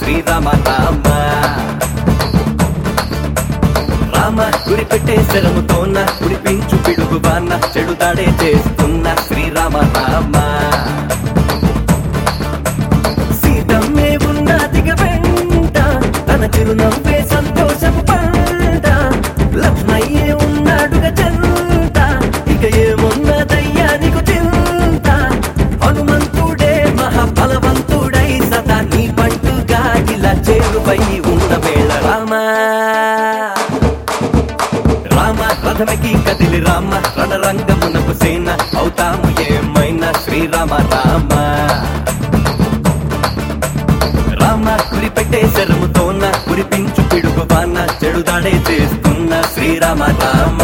శ్రీరామ రామ రామ గురి పెట్టే శరముతోన గుడిపించు పిడుగు బాన్న చెడు దాడే చేస్తున్న శ్రీరామ రామ సీతమ్మే ఉన్నదిగ వెంట తన చిరునవ్వే సంతోషపు పంట లక్ష్మయ్యే ఉన్నాడుగ చెంత ఇక ఏమున్నదయ్యా నీకు చింత హనుమంతుడే మహాబలవంతుడై సదా నీ పండుగా ఇలా చేరువై ఉన్న వేళ రామా రామ రథమికి కదిలి రామ రణరంగమునకు సేన అవుతాము ఏమైనా శ్రీరామ రామ రామ కురి పెట్టే శరముతోన కురిపించు పిడుగు వాన చెడుదాడే చేస్తున్న శ్రీరామ రామ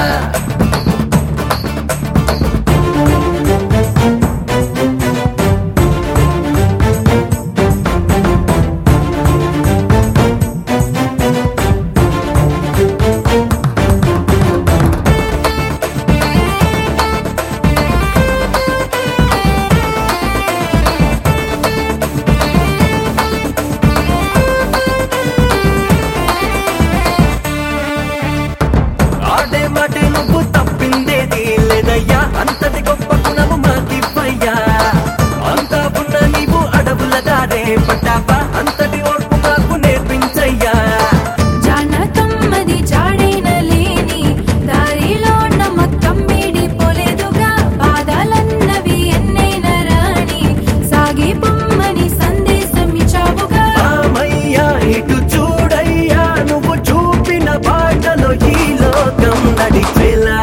ఆడే మాటే నువ్వు తప్పిందేది లేదయ్యా అంతటి గొప్ప గుణము మాకివ్వయ్యా అంతా ఉన్న నీవు అడవుల దారే పట్టాపా అంతటి ఓర్పు మాకు నేర్పించయ్యా జానకమ్మది జాడేన లేని దారిలో నమ్మకం పోలేదుగా బాధలన్నవి ఎన్నైన రాణి సాగి పొమ్మని సందేశం ఇచ్చావుగా రామయ్యా ఇటు చూడయ్యా నువ్వు చూపిన బాటలో ఈ లోకం నడిచేలా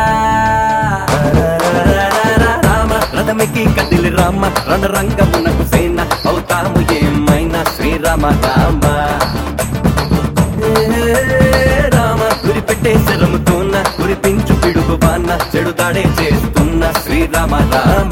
రామ రథమికి కదిలి రామ రణరంగమునకు సేన అవుతాము ఏమైనా శ్రీరామ రామ రామ గురిపెట్టే శరముతోన కురిపించు పిడుగు బాన్న చెడుదాడే చేస్తున్న శ్రీరామ రామ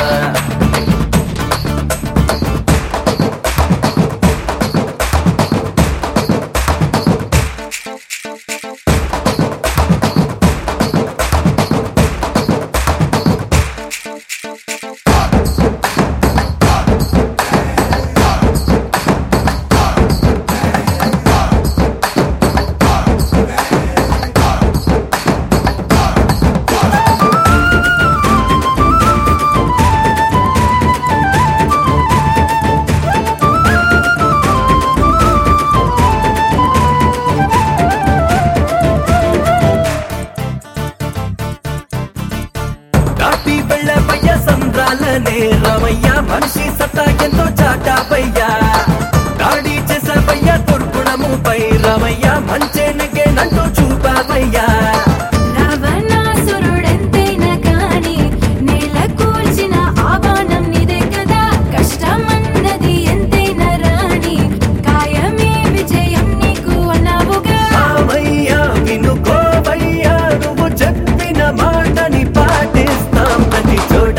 దాటి వెళ్ళబయ్య సంద్రాలనే రామయ్య మనిషి సత్తా ఎంతో చాటాబయ్యా దాడి చేసావయ్య దుర్గుణము పై రామయ్య మంచేనకే నంటూ చూపావయ్యా రావణాసురుడెంతైనా కాని నేల కూల్చిన ఆహ్వానం నిదే కదా కష్టమన్నది ఎంతైనా రాణి కాయమే విజయం నీకు అన్నావుగా రామయ్య వినుకోవయ్యా నువ్వు చెప్పిన మాటని పాటిస్తాం ప్రతి చోట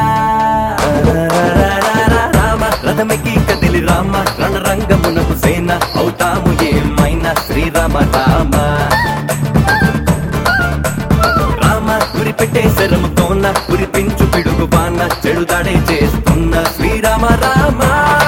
రామ రథమికి కదిలి రామ రణరంగమునకు సేన అవుతాము ఏమైనా శ్రీరామ రామ రామ గురిపెట్టే శరముతోన కురిపించు పిడుగు బాణ చెడుదాడే చేస్తున్న శ్రీరామ రామ